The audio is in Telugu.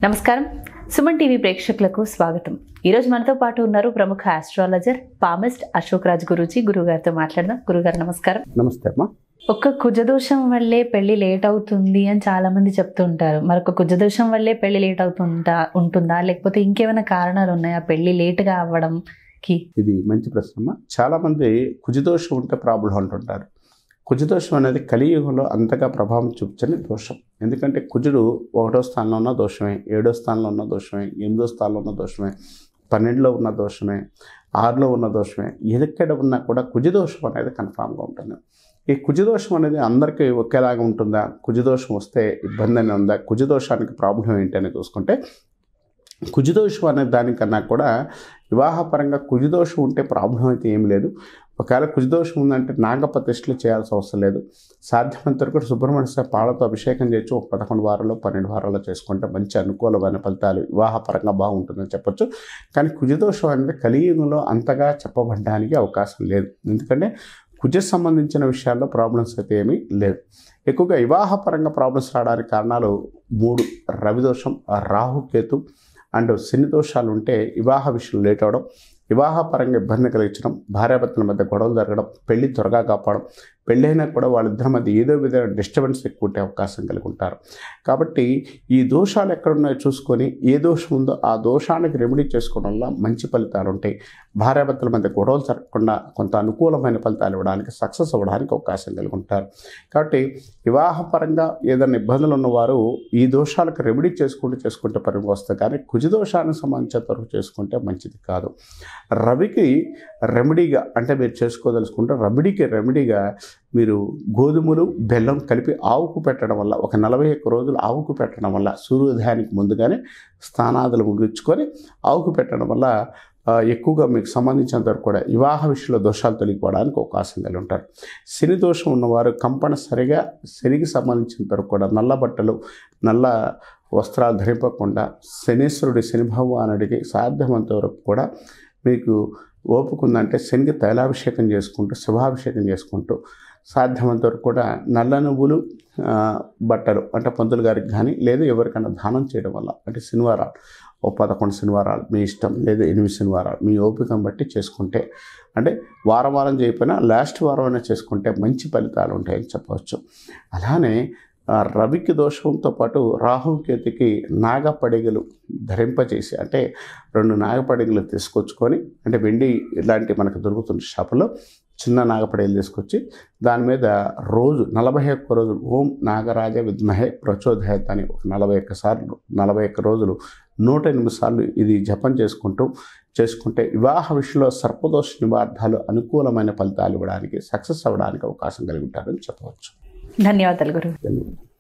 నమస్కారం సుమన్ టీవీ ప్రేక్షకులకు స్వాగతం ఈరోజు మనతో పాటు ఉన్నారు ప్రముఖ ఆస్ట్రాలజర్ పామిస్ట్ అశోక్ రాజ్ గురూజీ గురుగారితో మాట్లాడదాం గురుగారు నమస్కారం నమస్తే అమ్మా ఒక్క కుజదోషం వల్లే పెళ్లి లేట్ అవుతుంది అని చాలా మంది చెప్తూ ఉంటారు మరొక కుజదోషం వల్లే పెళ్లి లేట్ అవుతుందా ఉంటుందా లేకపోతే ఇంకేమైనా కారణాలు ఉన్నాయా పెళ్లి లేట్గా అవ్వడంకి ఇది మంచి ప్రశ్న అమ్మా చాలా మంది కుజదోషం ఉంటే ప్రాబ్లం అంటుంటారు కుజదోషం అనేది కలియుగంలో అంతగా ప్రభావం చూపించని దోషం ఎందుకంటే కుజుడు ఒకటో స్థానంలో ఉన్న దోషమే ఏడో స్థానంలో ఉన్న దోషమే ఎనిమిదో స్థానంలో ఉన్న దోషమే పన్నెండులో ఉన్న దోషమే ఆరులో ఉన్న దోషమే ఎక్కడ ఉన్నా కూడా కుజదోషం అనేది కన్ఫామ్గా ఉంటుంది ఈ కుజదోషం అనేది అందరికీ ఒకేలాగా ఉంటుందా కుజదోషం వస్తే ఇబ్బంది అని ఉందా కుజదోషానికి ప్రాబ్లం ఏంటి అని చూసుకుంటే కుజదోషం అనే దానికన్నా కూడా వివాహపరంగా కుజదోషం ఉంటే ప్రాబ్లం అయితే ఏం లేదు ఒకవేళ కుజదోషం ఉందంటే నాగప్రతిష్ఠలు చేయాల్సిన అవసరం లేదు సాధ్యమైనంత వరకు సుబ్రహ్మణ్య స్వామి పాలతో అభిషేకం చేయొచ్చు ఒక పదకొండు వారాల్లో పన్నెండు వారాల్లో చేసుకుంటే మంచి అనుకూలమైన ఫలితాలు వివాహపరంగా బాగుంటుందని చెప్పొచ్చు కానీ కుజదోషం అనేది కలియుగంలో అంతగా చెప్పబడడానికి అవకాశం లేదు ఎందుకంటే కుజ సంబంధించిన విషయాల్లో ప్రాబ్లమ్స్ అయితే ఏమీ లేదు ఎక్కువగా వివాహపరంగా ప్రాబ్లమ్స్ రావడానికి కారణాలు మూడు రవిదోషం రాహుకేతు అండ్ శని దోషాలు ఉంటే వివాహ విషయం లేట్ అవడం వివాహపరంగా ఇబ్బంది కలిగించడం భార్యాభర్తల మధ్య గొడవలు జరగడం పెళ్లి త్వరగా కాపాడడం పెళ్ళైనా కూడా వాళ్ళిద్దరి మధ్య ఏదో విధంగా డిస్టర్బెన్స్ ఎక్కువ ఉండే అవకాశం కలిగి ఉంటారు కాబట్టి ఈ దోషాలు ఎక్కడున్నాయో చూసుకొని ఏ దోషం ఉందో ఆ దోషానికి రెమెడీ చేసుకోవడం వల్ల మంచి ఫలితాలు ఉంటాయి భార్యాభర్తల మధ్య గొడవలు జరగకుండా కొంత అనుకూలమైన ఫలితాలు ఇవ్వడానికి సక్సెస్ అవ్వడానికి అవకాశం కలిగి ఉంటారు కాబట్టి వివాహపరంగా ఏదైనా ఇబ్బందులు ఉన్నవారు ఈ దోషాలకు రెమెడీ చేసుకుంటూ చేసుకుంటే పనికి వస్తుంది కానీ కుజ దోషానికి సంబంధించినంత వరకు చేసుకుంటే మంచిది కాదు రవికి రెమెడీగా అంటే మీరు చేసుకోదలుచుకుంటే రవిడికి రెమెడీగా మీరు గోధుమలు బెల్లం కలిపి ఆవుకు పెట్టడం వల్ల ఒక నలభై ఒక్క రోజులు ఆవుకు పెట్టడం వల్ల సూర్యోదయానికి ముందుగానే స్నానాదులు ముగించుకొని ఆవుకు పెట్టడం వల్ల ఆ, ఎక్కువగా మీకు సంబంధించినంత వరకు కూడా వివాహ విషయంలో దోషాలు తొలగిపోవడానికి అవకాశం కలిగి ఉంటారు శని దోషం ఉన్నవారు కంపల్సరిగా శనికి సంబంధించినంత వరకు కూడా నల్ల బట్టలు నల్ల వస్త్రాలు ధరింపకుండా శనీశ్వరుడి శని భగవానుడికి సాధ్యమంత వరకు కూడా మీకు ఓపిక ఉందంటే శనికి తైలాభిషేకం చేసుకుంటూ శుభాభిషేకం చేసుకుంటూ సాధ్యమంత వరకు కూడా నల్ల నువ్వులు ఆ, బట్టలు అంటే పంతులు గారికి కానీ లేదా ఎవరికైనా దానం చేయడం వల్ల అంటే శనివారాలు ఓ పదకొండు శనివారాలు మీ ఇష్టం లేదా ఎనిమిది శనివారాలు మీ ఓపికను బట్టి చేసుకుంటే అంటే వారం వారం చేయకపోయినా లాస్ట్ వారం అయినా చేసుకుంటే మంచి ఫలితాలు ఉంటాయని చెప్పవచ్చు అలానే ఆ, రవికి దోషంతో పాటు రాహుకేతుకి నాగపడిగలు ధరింపజేసి అంటే రెండు నాగపడిగలు తీసుకొచ్చుకొని అంటే వెండి ఇలాంటి మనకు దొరుకుతున్న షాపులో చిన్న నాగపడిగలు తీసుకొచ్చి దాని మీద రోజు నలభై ఒక్క రోజులు ఓం నాగరాజ విద్మహే ప్రచోదయత్ అని ఒక నలభై ఒక్క సార్లు నలభై ఒక్క రోజులు నూట ఎనిమిది సార్లు ఇది జపం చేసుకుంటూ చేసుకుంటే వివాహ విషయంలో సర్పదోష నివార్థాలు అనుకూలమైన ఫలితాలు ఇవ్వడానికి సక్సెస్ అవ్వడానికి అవకాశం కలిగి ఉంటారని చెప్పవచ్చు ధన్యవాదాలు గురువు ధన్యవాదాలు